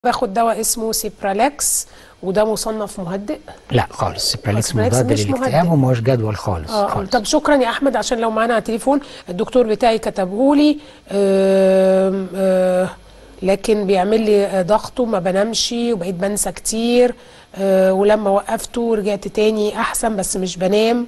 باخد دواء اسمه سيبرالكس وده مصنف مهدئ لا خالص سيبراليكس سيبراليكس مضاد مش للاكتئاب مهدئ. وما هوش جدول خالص اه خالص طب شكرا يا احمد عشان لو معانا على التليفون الدكتور بتاعي كتبه لي آم، آه لكن بيعمل لي آه، ضغط وما بنامش وبقيت بنسى كتير آه ولما وقفته رجعت تاني احسن بس مش بنام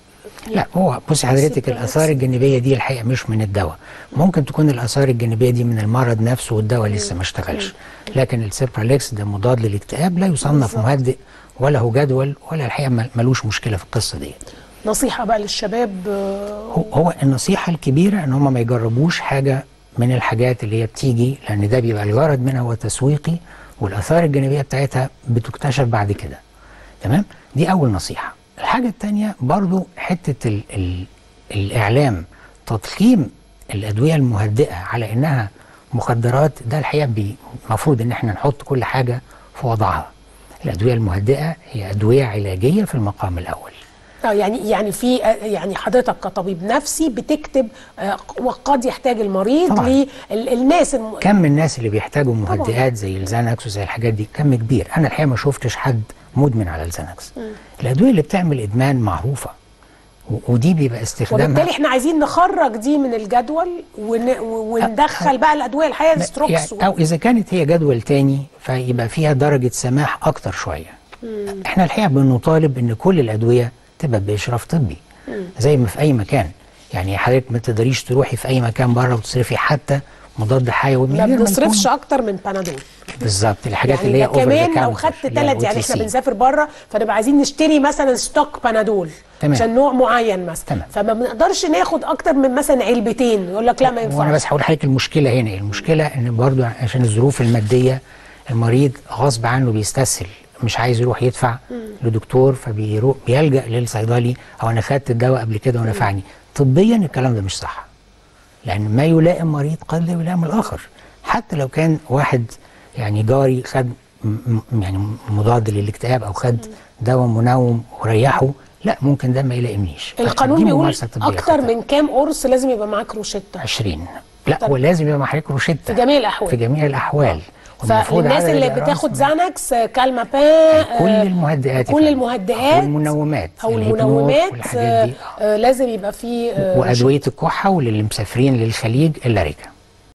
لا هو بصي حضرتك سيبراليكس. الاثار الجانبيه دي الحقيقه مش من الدواء ممكن تكون الاثار الجانبيه دي من المرض نفسه والدواء لسه ما اشتغلش لكن السيبراليكس ده مضاد للاكتئاب لا يصنف مهدئ ولا هو جدول ولا الحقيقه مل- ملوش مشكله في القصه دي نصيحة بقى للشباب آه، هو- هو النصيحه الكبيره ان هم ما يجربوش حاجه من الحاجات اللي هي بتيجي لان ده بيبقى الغرض منها هو تسويقي والاثار الجانبيه بتاعتها بتكتشف بعد كده تمام دي اول نصيحه الحاجه الثانيه برضو حته ال ال الاعلام تضخيم الادويه المهدئه على انها مخدرات ده الحقيقه بي- المفروض ان احنا نحط كل حاجه في وضعها الادويه المهدئه هي ادويه علاجيه في المقام الاول اه يعني يعني في آه، يعني حضرتك كطبيب نفسي بتكتب آه، وقد يحتاج المريض طبعاً. للناس الم... كم من الناس اللي بيحتاجوا مهدئات زي الزانكس وزي الحاجات دي كم كبير انا الحقيقه ما شفتش حد مدمن على الزانكس الادويه اللي بتعمل ادمان معروفه و- ودي بيبقى استخدامها وبالتالي احنا عايزين نخرج دي من الجدول ون... و- وندخل بقى الادويه الحقيقه ستروكس يعني او اذا كانت هي جدول تاني فيبقى فيها درجه سماح اكتر شويه احنا الحقيقه بنطالب ان كل الادويه تبقى باشراف طبي زي ما في اي مكان يعني حضرتك ما تقدريش تروحي في اي مكان بره وتصرفي حتى مضاد حيوي من ما غير بنصرفش يكون- اكتر من بنادول بالظبط الحاجات يعني اللي هي ده over the كمان لو counter، خدت اللي هي ثلاث يعني OTC. احنا بنسافر بره فنبقى عايزين نشتري مثلا ستوك بنادول تمام. عشان نوع معين مثلا تمام. فما بنقدرش ناخد اكتر من مثلا علبتين يقول لك لا ما وانا ينفعش بس هقول لحضرتك المشكله هنا المشكله ان برضو عشان الظروف الماديه المريض غصب عنه بيستسهل مش عايز يروح يدفع لدكتور فبيروح بيلجا للصيدلي او انا خدت الدواء قبل كده ونفعني طبيا الكلام ده مش صح لان ما يلائم مريض قد لا يلائم الاخر حتى لو كان واحد يعني جاري خد م- م- يعني مضاد للاكتئاب او خد دواء منوم وريحه لا ممكن ده ما يلائمنيش القانون دي بيقول ممارسة طبية اكتر خطأ. من كام قرص لازم يبقى معاك روشته 20 لا طب. هو لازم يبقى محرك روشته في جميع الأحوال. في جميع الاحوال والمفروض فالناس عدد اللي الأقراص بتاخد ما- زانكس آه، كالمابان كل آه، المهدئات يا كل فندم. المهدئات والمنومات او الهيبنوت المنومات والحاجات دي آه، آه، لازم يبقى فيه آه، وادويه الكحه وللي مسافرين للخليج اللاريكا